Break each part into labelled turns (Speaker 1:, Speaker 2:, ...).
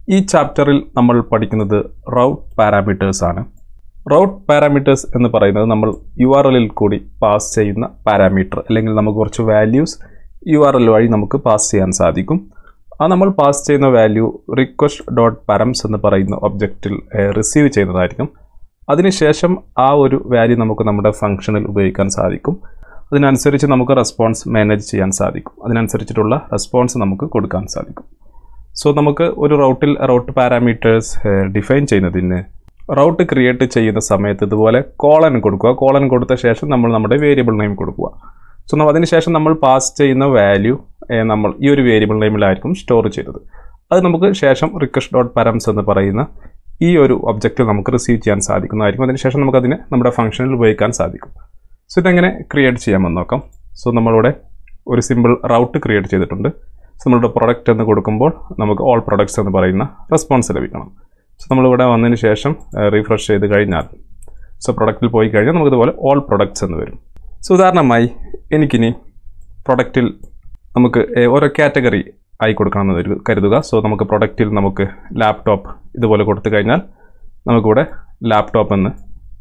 Speaker 1: ഈ ചാപ്റ്ററിൽ നമ്മൾ പഠിക്കുന്നത് റൗട്ട് പാരാമീറ്റേഴ്സ് ആണ് റൗട്ട് പാരാമീറ്റേഴ്സ് എന്ന് പറയുന്നത് നമ്മൾ യു ആർ എല്ലിൽ കൂടി പാസ് ചെയ്യുന്ന പാരാമീറ്റർ അല്ലെങ്കിൽ നമുക്ക് കുറച്ച് വാല്യൂസ് യു ആർ എൽ വഴി നമുക്ക് പാസ് ചെയ്യാൻ സാധിക്കും ആ നമ്മൾ പാസ് ചെയ്യുന്ന വാല്യൂ റിക്വസ്റ്റ് ഡോട്ട് പാരംസ് എന്ന് പറയുന്ന ഒബ്ജക്റ്റിൽ റിസീവ് ചെയ്യുന്നതായിരിക്കും അതിനുശേഷം ആ ഒരു വാല്യൂ നമുക്ക് നമ്മുടെ ഫംഗ്ഷനിൽ ഉപയോഗിക്കാൻ സാധിക്കും അതിനനുസരിച്ച് നമുക്ക് റെസ്പോൺസ് മാനേജ് ചെയ്യാൻ സാധിക്കും അതിനനുസരിച്ചിട്ടുള്ള റെസ്പോൺസ് നമുക്ക് കൊടുക്കാൻ സാധിക്കും സോ നമുക്ക് ഒരു റൗട്ടിൽ റൗട്ട് പാരാമീറ്റേഴ്സ് ഡിഫൈൻ ചെയ്യുന്നതിന് റൗട്ട് ക്രിയേറ്റ് ചെയ്യുന്ന സമയത്ത് ഇതുപോലെ കോളൻ കൊടുക്കുക കോളൻ കൊടുത്ത ശേഷം നമ്മൾ നമ്മുടെ വേരിയബിൾ നെയിം കൊടുക്കുക സോ നമ്മൾ അതിനുശേഷം നമ്മൾ പാസ് ചെയ്യുന്ന വാല്യൂ നമ്മൾ ഈ ഒരു വേരിയബിൾ നെയിമിലായിരിക്കും സ്റ്റോർ ചെയ്തത് അത് നമുക്ക് ശേഷം റിക്വസ്റ്റ് ഡോട്ട് പാരംസ് എന്ന് പറയുന്ന ഈ ഒരു ഒബ്ജക്റ്റ് നമുക്ക് റിസീവ് ചെയ്യാൻ സാധിക്കുന്നതായിരിക്കും അതിനുശേഷം നമുക്കതിനെ നമ്മുടെ ഫംഗ്ഷനിൽ ഉപയോഗിക്കാൻ സാധിക്കും സോ ഇതെങ്ങനെ ക്രിയേറ്റ് ചെയ്യാമെന്ന് നോക്കാം സോ നമ്മളിവിടെ ഒരു സിമ്പിൾ റൗട്ട് ക്രിയേറ്റ് ചെയ്തിട്ടുണ്ട് സോ നമ്മളുടെ പ്രൊഡക്റ്റ് എന്ന് കൊടുക്കുമ്പോൾ നമുക്ക് ഓൾ പ്രൊഡക്ട്സ് എന്ന് പറയുന്ന റെസ്പോൺസ് ലഭിക്കണം സോ നമ്മളിവിടെ വന്നതിന് ശേഷം റീഫ്രഷ് ചെയ്ത് കഴിഞ്ഞാൽ സോ പ്രൊഡക്റ്റിൽ പോയി കഴിഞ്ഞാൽ നമുക്ക് ഇതുപോലെ ഓൾ പ്രൊഡക്ട്സ് എന്ന് വരും സോ ഉദാഹരണമായി എനിക്കിനി പ്രൊഡക്റ്റിൽ നമുക്ക് ഓരോ കാറ്റഗറി ആയി കൊടുക്കണമെന്ന് കരുതുക സോ നമുക്ക് പ്രൊഡക്റ്റിൽ നമുക്ക് ലാപ്ടോപ്പ് ഇതുപോലെ കൊടുത്തു കഴിഞ്ഞാൽ നമുക്കിവിടെ ലാപ്ടോപ്പ് എന്ന്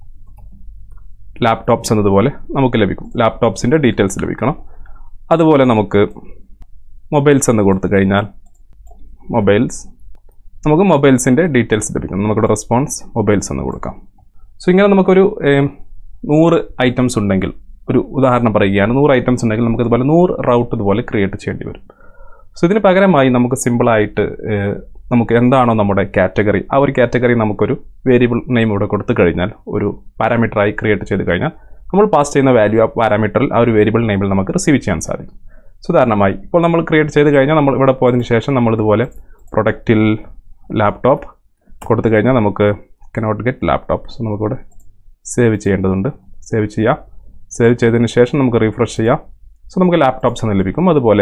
Speaker 1: ലാപ്ടോപ്സ് എന്നതുപോലെ നമുക്ക് ലഭിക്കും ലാപ്ടോപ്സിൻ്റെ ഡീറ്റെയിൽസ് ലഭിക്കണം അതുപോലെ നമുക്ക് മൊബൈൽസ് എന്ന് കൊടുത്തു കഴിഞ്ഞാൽ മൊബൈൽസ് നമുക്ക് മൊബൈൽസിൻ്റെ ഡീറ്റെയിൽസ് ലഭിക്കും നമുക്കിവിടെ റെസ്പോൺസ് മൊബൈൽസ് എന്ന് കൊടുക്കാം സോ ഇങ്ങനെ നമുക്കൊരു നൂറ് ഐറ്റംസ് ഉണ്ടെങ്കിൽ ഒരു ഉദാഹരണം പറയുകയാണ് നൂറ് ഐറ്റംസ് ഉണ്ടെങ്കിൽ നമുക്ക് ഇതുപോലെ നൂറ് റൗട്ട് ഇതുപോലെ ക്രിയേറ്റ് ചെയ്യേണ്ടി വരും സോ ഇതിന് പകരമായി നമുക്ക് സിമ്പിളായിട്ട് നമുക്ക് എന്താണോ നമ്മുടെ കാറ്റഗറി ആ ഒരു കാറ്റഗറി നമുക്കൊരു വേരിയബിൾ നെയിം ഇവിടെ കൊടുത്തു കഴിഞ്ഞാൽ ഒരു പാരാമീറ്ററായി ക്രിയേറ്റ് ചെയ്ത് കഴിഞ്ഞാൽ നമ്മൾ പാസ് ചെയ്യുന്ന വാല്യൂ ആ പാരാമീറ്ററിൽ ആ ഒരു വേരിയബിൾ നെയിമിൽ നമുക്ക് റിസീവ് ചെയ്യാൻ സാധിക്കും സോ ഉദാഹരണമായി ഇപ്പോൾ നമ്മൾ ക്രിയേറ്റ് ചെയ്ത് കഴിഞ്ഞാൽ നമ്മൾ ഇവിടെ പോയതിന് ശേഷം നമ്മൾ ഇതുപോലെ പ്രൊഡക്റ്റിൽ ലാപ്ടോപ്പ് കൊടുത്തു കഴിഞ്ഞാൽ നമുക്ക് കനോട്ട് ഗെറ്റ് ലാപ്ടോപ്പ് സോ നമുക്കിവിടെ സേവ് ചെയ്യേണ്ടതുണ്ട് സേവ് ചെയ്യാം സേവ് ചെയ്തതിന് ശേഷം നമുക്ക് റീഫ്രഷ് ചെയ്യാം സോ നമുക്ക് ലാപ്ടോപ്സ് എന്ന് ലഭിക്കും അതുപോലെ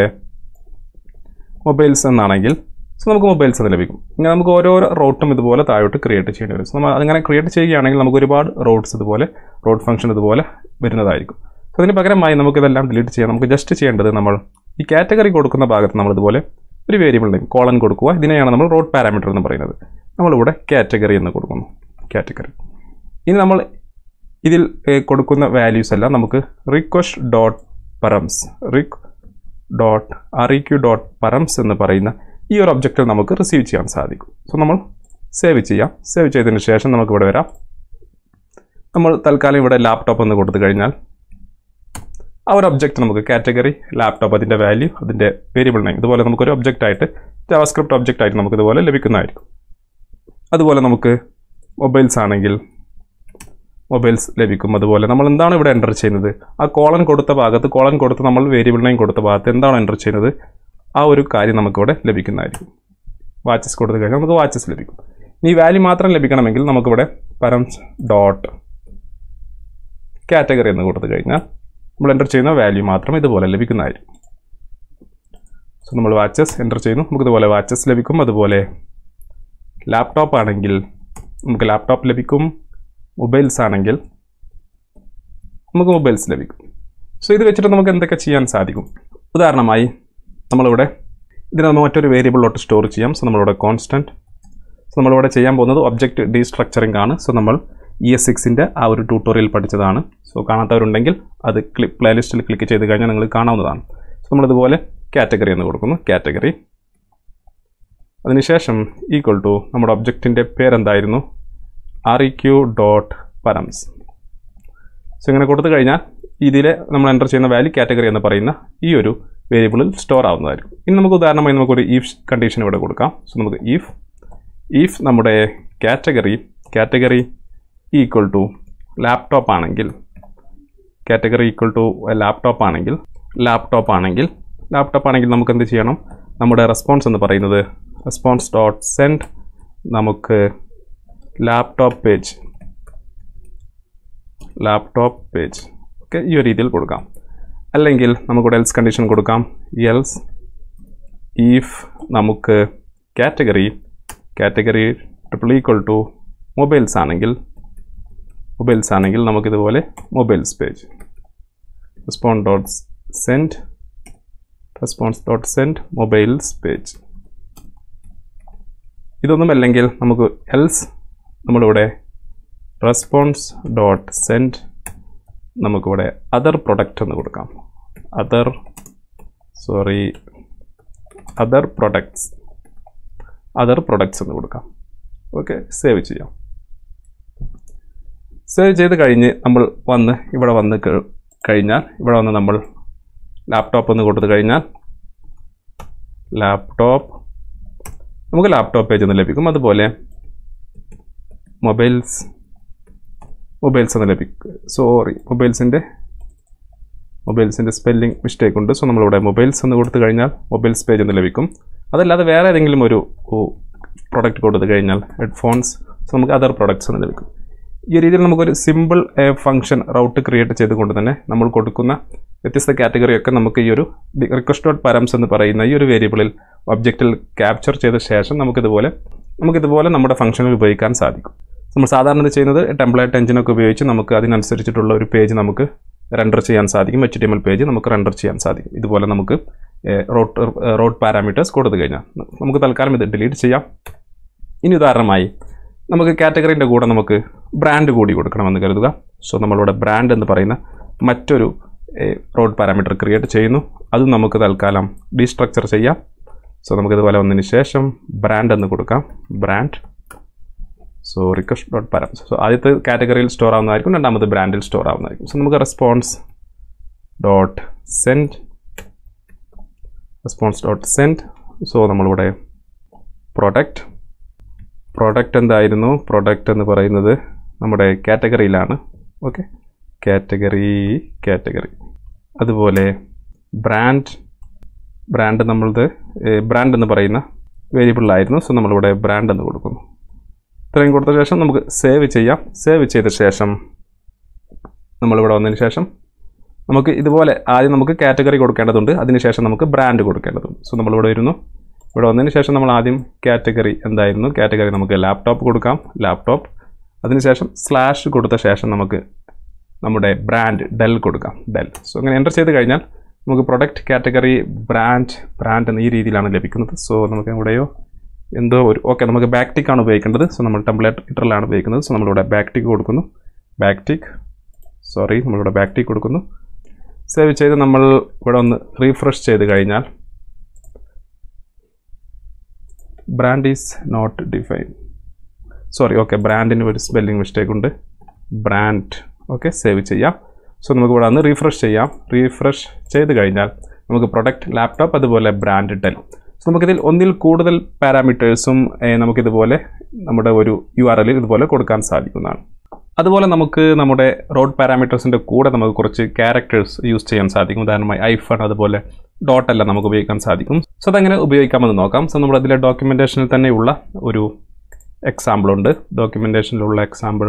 Speaker 1: മൊബൈൽസ് എന്നാണെങ്കിൽ സോ നമുക്ക് മൊബൈൽസ് എന്ന് ലഭിക്കും ഇങ്ങനെ നമുക്ക് ഓരോരോ റോട്ടും ഇതുപോലെ താഴോട്ട് ക്രിയേറ്റ് ചെയ്യേണ്ടി വരും സോ നമ്മൾ അങ്ങനെ ക്രിയേറ്റ് ചെയ്യുകയാണെങ്കിൽ നമുക്ക് ഒരുപാട് റോഡ്സ് ഇതുപോലെ റോഡ് ഫംഗ്ഷൻ ഇതുപോലെ വരുന്നതായിരിക്കും സോ അതിന് പകരമായി നമുക്കിതെല്ലാം ഡിലീറ്റ് ചെയ്യാം നമുക്ക് ജസ്റ്റ് ചെയ്യേണ്ടത് നമ്മൾ ഈ കാറ്റഗറി കൊടുക്കുന്ന ഭാഗത്ത് നമ്മൾ ഇതുപോലെ ഒരു വേരിയബിൾ നെയിം കോളൻ കൊടുക്കുക ഇതിനെയാണ് നമ്മൾ റോഡ് പാരാമീറ്റർ എന്ന് പറയുന്നത് നമ്മളിവിടെ കാറ്റഗറി എന്ന് കൊടുക്കുന്നു കാറ്റഗറി ഇനി നമ്മൾ ഇതിൽ കൊടുക്കുന്ന വാല്യൂസ് എല്ലാം നമുക്ക് request dot params req dot req dot params എന്ന് പറയുന്ന ഈ ഒരു ഒബ്ജക്റ്റിൽ നമുക്ക് റിസീവ് ചെയ്യാൻ സാധിക്കും സോ നമ്മൾ സേവ് ചെയ്യാം സേവ് ചെയ്തതിന് ശേഷം നമുക്ക് ഇവിടെ വരാം നമ്മൾ തൽക്കാലം ഇവിടെ ലാപ്ടോപ്പ് എന്ന് കൊടുത്തു കഴിഞ്ഞാൽ ആ ഒരു ഒബ്ജക്റ്റ് നമുക്ക് കാറ്റഗറി ലാപ്ടോപ്പ് അതിൻ്റെ വാല്യൂ അതിൻ്റെ വേരിയബിൾ നെയിം ഇതുപോലെ നമുക്കൊരു ഒബ്ജക്റ്റ് ആയിട്ട് ജാവാസ്ക്രിപ്റ്റ് ഒബ്ജക്റ്റ് ആയിട്ട് നമുക്ക് ഇതുപോലെ ലഭിക്കുന്നതായിരിക്കും അതുപോലെ നമുക്ക് മൊബൈൽസ് ആണെങ്കിൽ മൊബൈൽസ് ലഭിക്കും അതുപോലെ നമ്മൾ എന്താണ് ഇവിടെ എൻ്റർ ചെയ്യുന്നത് ആ കോളൻ കൊടുത്ത ഭാഗത്ത് കോളൻ കൊടുത്ത് നമ്മൾ വേരിയബിൾ നെയിം കൊടുത്ത ഭാഗത്ത് എന്താണ് എൻ്റർ ചെയ്യുന്നത് ആ ഒരു കാര്യം നമുക്കിവിടെ ലഭിക്കുന്നതായിരിക്കും വാച്ചസ് കൊടുത്തു കഴിഞ്ഞാൽ നമുക്ക് വാച്ചസ് ലഭിക്കും ഇനി വാല്യൂ മാത്രം ലഭിക്കണമെങ്കിൽ നമുക്കിവിടെ പരംസ് ഡോട്ട് കാറ്റഗറി എന്ന് കൊടുത്തു കഴിഞ്ഞാൽ നമ്മൾ എൻ്റർ ചെയ്യുന്ന വാല്യൂ മാത്രം ഇതുപോലെ ലഭിക്കുന്നതായിരിക്കും സോ നമ്മൾ വാച്ചസ് എൻ്റർ ചെയ്യുന്നു നമുക്ക് ഇതുപോലെ വാച്ചസ് ലഭിക്കും അതുപോലെ ലാപ്ടോപ്പ് ആണെങ്കിൽ നമുക്ക് ലാപ്ടോപ്പ് ലഭിക്കും മൊബൈൽസ് ആണെങ്കിൽ നമുക്ക് മൊബൈൽസ് ലഭിക്കും സോ ഇത് വെച്ചിട്ട് നമുക്ക് എന്തൊക്കെ ചെയ്യാൻ സാധിക്കും ഉദാഹരണമായി നമ്മളിവിടെ ഇതിനെ നമ്മൾ മറ്റൊരു വേരിയബിളിലോട്ട് സ്റ്റോർ ചെയ്യാം സോ നമ്മളിവിടെ കോൺസ്റ്റൻറ്റ് സോ നമ്മളിവിടെ ചെയ്യാൻ പോകുന്നത് ഒബ്ജക്റ്റ് ഡീസ്ട്രക്ചറിങ് ആണ് സോ നമ്മൾ ഇ എസ് സിക്സിൻ്റെ ആ ഒരു ട്യൂട്ടോറിയൽ പഠിച്ചതാണ് സോ കാണാത്തവരുണ്ടെങ്കിൽ അത് ക്ലി പ്ലേലിസ്റ്റിൽ ക്ലിക്ക് ചെയ്ത് കഴിഞ്ഞാൽ നിങ്ങൾ കാണാവുന്നതാണ് സോ നമ്മളിതുപോലെ കാറ്റഗറി എന്ന് കൊടുക്കുന്നു കാറ്റഗറി അതിനുശേഷം ഈക്വൽ ടു നമ്മുടെ ഒബ്ജക്റ്റിൻ്റെ പേരെന്തായിരുന്നു R E Q dot params so ഇങ്ങനെ കൊടുത്തു കഴിഞ്ഞാൽ ഇതിൽ നമ്മൾ എൻ്റർ ചെയ്യുന്ന വാല്യൂ കാറ്റഗറി എന്ന് പറയുന്ന ഈ ഒരു വേരിയബിളിൽ സ്റ്റോർ ആവുന്നതായിരിക്കും ഇനി നമുക്ക് ഉദാഹരണമായി നമുക്കൊരു ഈഫ് കണ്ടീഷൻ ഇവിടെ കൊടുക്കാം സോ നമുക്ക് ഈഫ് ഈഫ് നമ്മുടെ category category equal to laptop ആണെങ്കിൽ കാറ്റഗറി ഈക്വൽ ടു ലാപ്ടോപ്പ് ആണെങ്കിൽ ലാപ്ടോപ്പ് ആണെങ്കിൽ ലാപ്ടോപ്പ് ആണെങ്കിൽ നമുക്ക് എന്ത് ചെയ്യണം നമ്മുടെ റെസ്പോൺസ് എന്ന് പറയുന്നത് റെസ്പോൺസ് ഡോട്ട് സെൻഡ് നമുക്ക് laptop page laptop page okay ഈ ഒരു രീതിയിൽ കൊടുക്കാം അല്ലെങ്കിൽ നമുക്കിവിടെ എൽസ് കണ്ടീഷൻ കൊടുക്കാം എൽസ് ഈഫ് നമുക്ക് category category triple equal to mobiles ആണെങ്കിൽ മൊബൈൽസ് ആണെങ്കിൽ നമുക്കിതുപോലെ mobiles page respond dot send response dot send mobiles page ഇതൊന്നും അല്ലെങ്കിൽ നമുക്ക് എൽസ് നമ്മളിവിടെ റെസ്പോൺസ് ഡോട്ട് സെൻഡ് നമുക്കിവിടെ അതർ പ്രൊഡക്റ്റ് എന്ന് കൊടുക്കാം other sorry other products other products എന്ന് കൊടുക്കാം ഓക്കെ സേവ് ചെയ്യാം സേവ് ചെയ്ത് കഴിഞ്ഞ് നമ്മൾ വന്ന് ഇവിടെ വന്ന് ക- കഴിഞ്ഞാൽ ഇവിടെ വന്ന് നമ്മൾ ലാപ്ടോപ്പ് എന്ന് കൊടുത്തു കഴിഞ്ഞാൽ ലാപ്ടോപ്പ് നമുക്ക് ലാപ്ടോപ്പ് പേജ് എന്ന് ലഭിക്കും അതുപോലെ മൊബൈൽസ് മൊബൈൽസ് എന്ന് ലഭിക്കും സോറി മൊബൈൽസിൻ്റെ മൊബൈൽസിൻ്റെ സ്പെല്ലിംഗ് മിസ്റ്റേക്ക് ഉണ്ട് സോ നമ്മളിവിടെ മൊബൈൽസ് എന്ന് കൊടുത്തു കഴിഞ്ഞാൽ മൊബൈൽസ് പേജ് എന്ന് ലഭിക്കും അതല്ലാതെ വേറെ ഏതെങ്കിലും ഒരു പ്രൊഡക്റ്റ് കൊടുത്തു കഴിഞ്ഞാൽ ഹെഡ്ഫോൺസ് സോ നമുക്ക് അതർ പ്രൊഡക്ട്സ് എന്ന് ലഭിക്കും ഈ രീതിയിൽ നമുക്കൊരു സിമ്പിൾ ഫംഗ്ഷൻ റൗട്ട് ക്രിയേറ്റ് ചെയ്തുകൊണ്ട് തന്നെ നമ്മൾ കൊടുക്കുന്ന വ്യത്യസ്ത കാറ്റഗറിയൊക്കെ നമുക്ക് ഈ ഒരു റിക്വസ്റ്റ് ഡോട്ട് പാരംസ് എന്ന് പറയുന്ന ഈ ഒരു വേരിയബിളിൽ ഒബ്ജക്റ്റിൽ ക്യാപ്ചർ ചെയ്ത ശേഷം നമുക്കിതുപോലെ നമുക്കിതുപോലെ നമ്മുടെ ഫംഗ്ഷനിൽ ഉപയോഗിക്കാൻ സാധിക്കും നമ്മൾ സാധാരണ ഇത് ചെയ്യുന്നത് ടെംപ്ലേറ്റ് എഞ്ചിനൊക്കെ ഉപയോഗിച്ച് നമുക്ക് അതിനനുസരിച്ചിട്ടുള്ള ഒരു പേജ് നമുക്ക് റെൻഡർ ചെയ്യാൻ സാധിക്കും H T M L page നമുക്ക് റെൻഡർ ചെയ്യാൻ സാധിക്കും ഇതുപോലെ നമുക്ക് റോട്ട് റോഡ് പാരാമീറ്റേഴ്സ് കൊടുത്തു കഴിഞ്ഞാൽ നമുക്ക് തൽക്കാലം ഇത് ഡിലീറ്റ് ചെയ്യാം ഇനി ഉദാഹരണമായി നമുക്ക് കാറ്റഗറിൻ്റെ കൂടെ നമുക്ക് ബ്രാൻഡ് കൂടി കൊടുക്കണമെന്ന് കരുതുക സോ നമ്മളിവിടെ ബ്രാൻഡ് എന്ന് പറയുന്ന മറ്റൊരു റോഡ് പാരാമീറ്റർ ക്രിയേറ്റ് ചെയ്യുന്നു അതും നമുക്ക് തൽക്കാലം ഡീസ്ട്രക്ചർ ചെയ്യാം സോ നമുക്കിതുപോലെ വന്നതിന് ശേഷം ബ്രാൻഡ് എന്ന് കൊടുക്കാം brand so request dot param so ആദ്യത്തെ കാറ്റഗറിയിൽ സ്റ്റോർ ആവുന്നതായിരിക്കും രണ്ടാമത് ബ്രാൻഡിൽ സ്റ്റോർ ആവുന്നതായിരിക്കും സോ നമുക്ക് response dot send response dot send so നമ്മളിവിടെ പ്രൊഡക്റ്റ് പ്രൊഡക്റ്റ് എന്തായിരുന്നു പ്രൊഡക്റ്റ് എന്ന് പറയുന്നത് നമ്മുടെ കാറ്റഗറിയിലാണ് ഓക്കെ കാറ്റഗറി കാറ്റഗറി അതുപോലെ ബ്രാൻഡ് ബ്രാൻഡ് നമ്മളത് ബ്രാൻഡ് എന്ന് പറയുന്ന വേരിയബിളിലായിരുന്നു സോ നമ്മളിവിടെ ബ്രാൻഡ് എന്ന് കൊടുക്കുന്നു ഇത്രയും കൊടുത്ത ശേഷം നമുക്ക് സേവ് ചെയ്യാം സേവ് ചെയ്ത ശേഷം നമ്മളിവിടെ വന്നതിന് ശേഷം നമുക്ക് ഇതുപോലെ ആദ്യം നമുക്ക് കാറ്റഗറി കൊടുക്കേണ്ടതുണ്ട് അതിനുശേഷം നമുക്ക് ബ്രാൻഡ് കൊടുക്കേണ്ടതുണ്ട് സോ നമ്മളിവിടെ വരുന്നു ഇവിടെ വന്നതിന് ശേഷം നമ്മൾ ആദ്യം കാറ്റഗറി എന്തായിരുന്നു കാറ്റഗറി നമുക്ക് ലാപ്ടോപ്പ് കൊടുക്കാം ലാപ്ടോപ്പ് അതിനുശേഷം സ്ലാഷ് കൊടുത്ത ശേഷം നമുക്ക് നമ്മുടെ ബ്രാൻഡ് ഡെൽ കൊടുക്കാം ഡെൽ സോ അങ്ങനെ എൻ്റർ ചെയ്ത് കഴിഞ്ഞാൽ നമുക്ക് പ്രൊഡക്റ്റ് കാറ്റഗറി ബ്രാൻഡ് ബ്രാൻഡ് എന്ന ഈ രീതിയിലാണ് ലഭിക്കുന്നത് സോ നമുക്ക് ഇവിടെയോ എന്തോ ഒരു ഓക്കെ നമുക്ക് ബാക്ടിക് ആണ് ഉപയോഗിക്കേണ്ടത് സോ നമ്മൾ ടെംപ്ലേറ്റ് ഇറ്ററിലാണ് ഉപയോഗിക്കുന്നത് സോ നമ്മളിവിടെ ബാക്ടിക് കൊടുക്കുന്നു ബാക്ടിക് സോറി നമ്മളിവിടെ ബാക്ടിക് കൊടുക്കുന്നു സേവ് ചെയ്ത് നമ്മൾ ഇവിടെ ഒന്ന് റീഫ്രഷ് ചെയ്ത് കഴിഞ്ഞാൽ brand is not define sorry okay ബ്രാൻഡിന് ഒരു സ്പെല്ലിംഗ് മിസ്റ്റേക്ക് ഉണ്ട് ബ്രാൻഡ് ഓക്കെ സേവ് ചെയ്യാം സോ നമുക്ക് ഇവിടെ ഒന്ന് റീഫ്രഷ് ചെയ്യാം റീഫ്രഷ് ചെയ്ത് കഴിഞ്ഞാൽ നമുക്ക് പ്രൊഡക്റ്റ് ലാപ്ടോപ്പ് അതുപോലെ ബ്രാൻഡ് ടെൽ സോ നമുക്കിതിൽ ഒന്നിൽ കൂടുതൽ പാരാമീറ്റേഴ്സും നമുക്കിതുപോലെ നമ്മുടെ ഒരു യു ആർ എല്ലിൽ ഇതുപോലെ കൊടുക്കാൻ സാധിക്കുന്നതാണ് അതുപോലെ നമുക്ക് നമ്മുടെ റോഡ് പാരാമീറ്റേഴ്സിൻ്റെ കൂടെ നമുക്ക് കുറച്ച് ക്യാരക്ടേഴ്സ് യൂസ് ചെയ്യാൻ സാധിക്കും ഉദാഹരണമായി ഐഫൺ അതുപോലെ ഡോട്ട് എല്ലാം നമുക്ക് ഉപയോഗിക്കാൻ സാധിക്കും സോ അതെങ്ങനെ ഉപയോഗിക്കാമെന്ന് നോക്കാം സോ നമ്മുടെ അതിലെ ഡോക്യുമെൻറ്റേഷനിൽ തന്നെയുള്ള ഒരു എക്സാമ്പിൾ ഉണ്ട് ഡോക്യുമെൻറ്റേഷനിലുള്ള എക്സാമ്പിൾ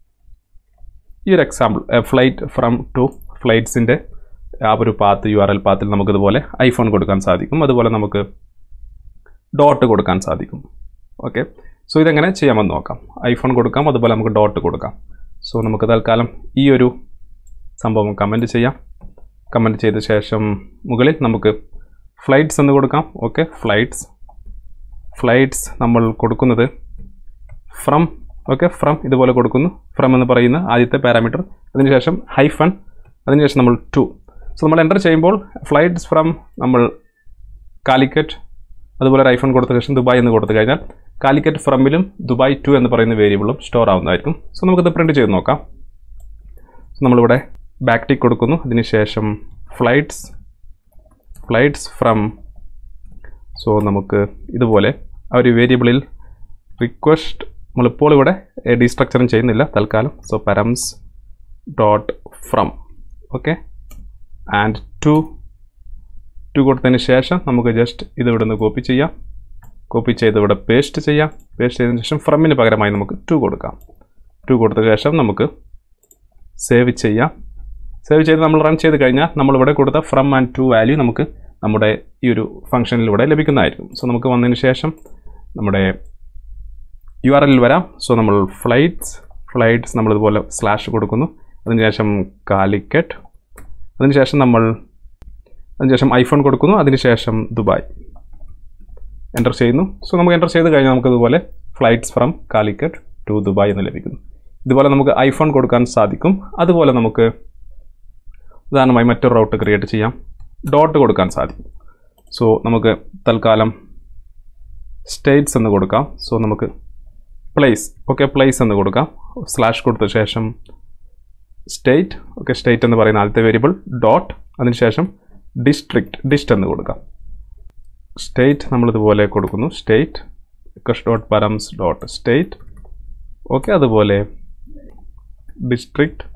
Speaker 1: ഈ ഒരു എക്സാമ്പിൾ ഫ്ലൈറ്റ് ഫ്രം ടു ഫ്ലൈറ്റ്സിൻ്റെ ആ ഒരു പാത്ത് യു ആർ എൽ പാത്തിൽ നമുക്കിതുപോലെ ഐഫോൺ കൊടുക്കാൻ സാധിക്കും അതുപോലെ നമുക്ക് ഡോട്ട് കൊടുക്കാൻ സാധിക്കും ഓക്കെ സോ ഇതെങ്ങനെ ചെയ്യാമെന്ന് നോക്കാം ഐഫോൺ കൊടുക്കാം അതുപോലെ നമുക്ക് ഡോട്ട് കൊടുക്കാം സോ നമുക്ക് തൽക്കാലം ഈ ഒരു സംഭവം കമൻറ്റ് ചെയ്യാം കമൻറ്റ് ചെയ്ത ശേഷം മുകളിൽ നമുക്ക് ഫ്ലൈറ്റ്സ് എന്ന് കൊടുക്കാം ഓക്കെ ഫ്ലൈറ്റ്സ് ഫ്ലൈറ്റ്സ് നമ്മൾ കൊടുക്കുന്നത് ഫ്രം ഓക്കെ ഫ്രം ഇതുപോലെ കൊടുക്കുന്നു ഫ്രം എന്ന് പറയുന്ന ആദ്യത്തെ പാരാമീറ്റർ അതിനുശേഷം ഹൈഫൺ അതിനുശേഷം നമ്മൾ ടു സോ നമ്മൾ എൻ്റർ ചെയ്യുമ്പോൾ ഫ്ലൈറ്റ്സ് ഫ്രം നമ്മൾ കാലിക്കറ്റ് അതുപോലെ ഒരു ഐഫോൺ കൊടുത്ത ശേഷം ദുബായ് എന്ന് കൊടുത്തു കഴിഞ്ഞാൽ കാലിക്കറ്റ് ഫ്രമിലും ദുബായ് ടു എന്ന് പറയുന്ന വേരിയബിളും സ്റ്റോർ ആവുന്നതായിരിക്കും സോ നമുക്കിത് പ്രിൻറ്റ് ചെയ്ത് നോക്കാം സോ നമ്മളിവിടെ ബാക്ക് ടിക്ക് കൊടുക്കുന്നു അതിനുശേഷം ഫ്ലൈറ്റ്സ് ഫ്ലൈറ്റ്സ് ഫ്രം സോ നമുക്ക് ഇതുപോലെ ആ ഒരു വേരിയബിളിൽ റിക്വസ്റ്റ് നമ്മളിപ്പോൾ ഇവിടെ ഡീസ്ട്രക്ചറും ചെയ്യുന്നില്ല തൽക്കാലം so params dot from okay and to to കൊടുത്തതിന് ശേഷം നമുക്ക് ജസ്റ്റ് ഇത് ഇവിടെ നിന്ന് കോപ്പി ചെയ്യാം കോപ്പി ചെയ്ത് ഇവിടെ പേസ്റ്റ് ചെയ്യാം പേസ്റ്റ് ചെയ്തതിന് ശേഷം ഫ്രമിന് പകരമായി നമുക്ക് ടു കൊടുക്കാം ടു കൊടുത്ത ശേഷം നമുക്ക് സേവ് ചെയ്യാം സേവ് ചെയ്ത് നമ്മൾ റൺ ചെയ്ത് കഴിഞ്ഞാൽ നമ്മളിവിടെ കൊടുത്ത ഫ്രം ആൻഡ് ടു വാല്യൂ നമുക്ക് നമ്മുടെ ഈ ഒരു ഫംഗ്ഷനിലൂടെ ലഭിക്കുന്നതായിരിക്കും സോ നമുക്ക് വന്നതിന് ശേഷം നമ്മുടെ യു ആർ എല്ലിൽ വരാം സോ നമ്മൾ ഫ്ലൈറ്റ്സ് ഫ്ലൈറ്റ്സ് നമ്മളിതുപോലെ സ്ലാഷ് കൊടുക്കുന്നു അതിനുശേഷം കാലിക്കറ്റ് അതിനുശേഷം നമ്മൾ അതിനുശേഷം ഐഫോൺ കൊടുക്കുന്നു അതിനുശേഷം ദുബായ് എൻ്റർ ചെയ്യുന്നു സോ നമുക്ക് എൻ്റർ ചെയ്ത് കഴിഞ്ഞാൽ നമുക്ക് ഇതുപോലെ flights from Calicut to Dubai എന്ന് ലഭിക്കുന്നു ഇതുപോലെ നമുക്ക് ഐഫോൺ കൊടുക്കാൻ സാധിക്കും അതുപോലെ നമുക്ക് ഉദാഹരണമായി മറ്റൊരു റൗട്ട് ക്രിയേറ്റ് ചെയ്യാം ഡോട്ട് കൊടുക്കാൻ സാധിക്കും സോ നമുക്ക് തൽക്കാലം സ്റ്റേറ്റ്സ് എന്ന് കൊടുക്കാം സോ നമുക്ക് പ്ലേസ് ഓക്കെ പ്ലേസ് എന്ന് കൊടുക്കാം സ്ലാഷ് കൊടുത്ത ശേഷം സ്റ്റേറ്റ് ഓക്കെ സ്റ്റേറ്റ് എന്ന് പറയുന്ന ആദ്യത്തെ വേരിയബിൾ ഡോട്ട് അതിനുശേഷം ഡിസ്ട്രിക്റ്റ് ഡിസ്റ്റ് എന്ന് കൊടുക്കാം സ്റ്റേറ്റ് നമ്മളിതുപോലെ കൊടുക്കുന്നു state request dot params dot state okay അതുപോലെ district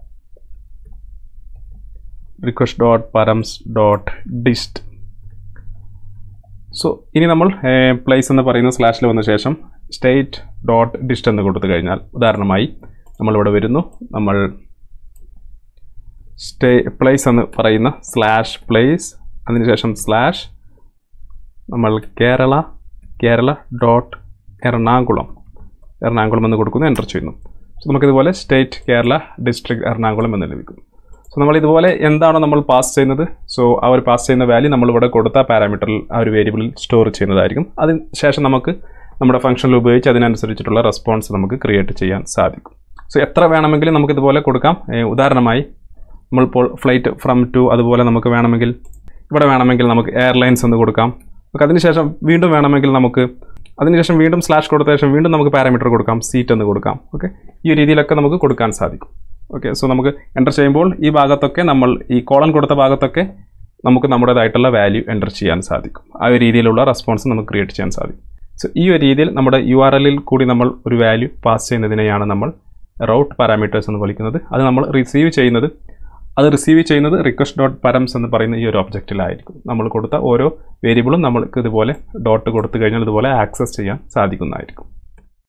Speaker 1: request dot params dot dist so ഇനി നമ്മൾ പ്ലേസ് എന്ന് പറയുന്ന സ്ലാഷിൽ വന്ന ശേഷം സ്റ്റേറ്റ് ഡോട്ട് ഡിസ്റ്റ് എന്ന് കൊടുത്തു കഴിഞ്ഞാൽ ഉദാഹരണമായി നമ്മളിവിടെ വരുന്നു നമ്മൾ സ്റ്റേ പ്ലേസ് എന്ന് പറയുന്ന സ്ലാഷ് പ്ലേസ് അതിനുശേഷം സ്ലാഷ് നമ്മൾ കേരള കേരള ഡോട്ട് എറണാകുളം എറണാകുളം എന്ന് കൊടുക്കുന്നു എൻ്റർ ചെയ്യുന്നു സോ നമുക്കിതുപോലെ സ്റ്റേറ്റ് കേരള ഡിസ്ട്രിക്ട് എറണാകുളം എന്ന് ലഭിക്കും സോ നമ്മൾ ഇതുപോലെ എന്താണോ നമ്മൾ പാസ് ചെയ്യുന്നത് സോ ആ ഒരു പാസ് ചെയ്യുന്ന വാല്യൂ നമ്മളിവിടെ കൊടുത്ത പാരാമീറ്ററിൽ ആ ഒരു വേരിയബിളിൽ സ്റ്റോർ ചെയ്യുന്നതായിരിക്കും അതിന് ശേഷം നമുക്ക് നമ്മുടെ ഫംഗ്ഷനിൽ ഉപയോഗിച്ച് അതിനനുസരിച്ചിട്ടുള്ള റെസ്പോൺസ് നമുക്ക് ക്രിയേറ്റ് ചെയ്യാൻ സാധിക്കും സോ എത്ര വേണമെങ്കിലും നമുക്ക് ഇതുപോലെ കൊടുക്കാം ഏ, ഉദാഹരണമായി നമ്മളിപ്പോൾ ഫ്ലൈറ്റ് ഫ്രം ടു അതുപോലെ നമുക്ക് വേണമെങ്കിൽ ഇവിടെ വേണമെങ്കിൽ നമുക്ക് എയർലൈൻസ് എന്ന് കൊടുക്കാം നമുക്ക് അതിനുശേഷം വീണ്ടും വേണമെങ്കിൽ നമുക്ക് അതിനുശേഷം വീണ്ടും സ്ലാഷ് കൊടുത്ത ശേഷം വീണ്ടും നമുക്ക് പാരാമീറ്റർ കൊടുക്കാം സീറ്റ് എന്ന് കൊടുക്കാം ഓക്കെ ഈ ഒരു രീതിയിലൊക്കെ നമുക്ക് കൊടുക്കാൻ സാധിക്കും ഓക്കെ സോ നമുക്ക് എൻ്റർ ചെയ്യുമ്പോൾ ഈ ഭാഗത്തൊക്കെ നമ്മൾ ഈ കോളൻ കൊടുത്ത ഭാഗത്തൊക്കെ നമുക്ക് നമ്മുടേതായിട്ടുള്ള വാല്യൂ എൻ്റർ ചെയ്യാൻ സാധിക്കും ആ ഒരു രീതിയിലുള്ള റെസ്പോൺസ് നമുക്ക് ക്രിയേറ്റ് ചെയ്യാൻ സാധിക്കും സോ ഈ ഒരു രീതിയിൽ നമ്മുടെ യു ആർ എല്ലിൽ കൂടി നമ്മൾ ഒരു വാല്യൂ പാസ് ചെയ്യുന്നതിനെയാണ് നമ്മൾ റൗട്ട് പാരാമീറ്റേഴ്സ് എന്ന് വിളിക്കുന്നത് അത് നമ്മൾ റിസീവ് ചെയ്യുന്നത് അത് റിസീവ് ചെയ്യുന്നത് റിക്വസ്റ്റ് ഡോട്ട് പരംസ് എന്ന് പറയുന്ന ഈ ഒരു ഒബ്ജക്റ്റിലായിരിക്കും നമ്മൾ കൊടുത്ത ഓരോ വേരിയബിളും നമ്മൾക്ക് ഇതുപോലെ ഡോട്ട് കൊടുത്തു കഴിഞ്ഞാൽ ഇതുപോലെ ആക്സസ് ചെയ്യാൻ സാധിക്കുന്നതായിരിക്കും